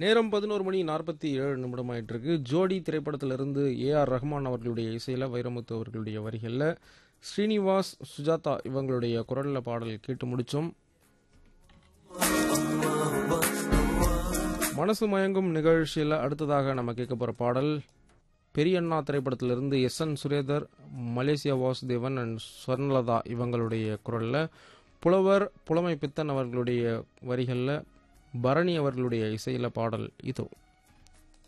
நேரம் பதினோரு மணி நாற்பத்தி ஏழு நிமிடம் ஆயிட்டு இருக்கு ஜோடி திரைப்படத்திலிருந்து ஏ ஆர் ரஹ்மான் அவர்களுடைய இசையில் வைரமுத்து அவர்களுடைய வரிகளில் ஸ்ரீனிவாஸ் சுஜாதா இவங்களுடைய குரலில் பாடல் கேட்டு முடிச்சோம் மனசு மயங்கும் நிகழ்ச்சியில் அடுத்ததாக நம்ம கேட்க போகிற பாடல் பெரியண்ணா திரைப்படத்திலிருந்து S N Surendar Malaysia Vasudevan and Swarnalatha இவங்களுடைய குரலில் புலவர் புலமை பித்தன் அவர்களுடைய வரிகளில் பரணி அவர்களுடைய இசையில் பாடல் இதோ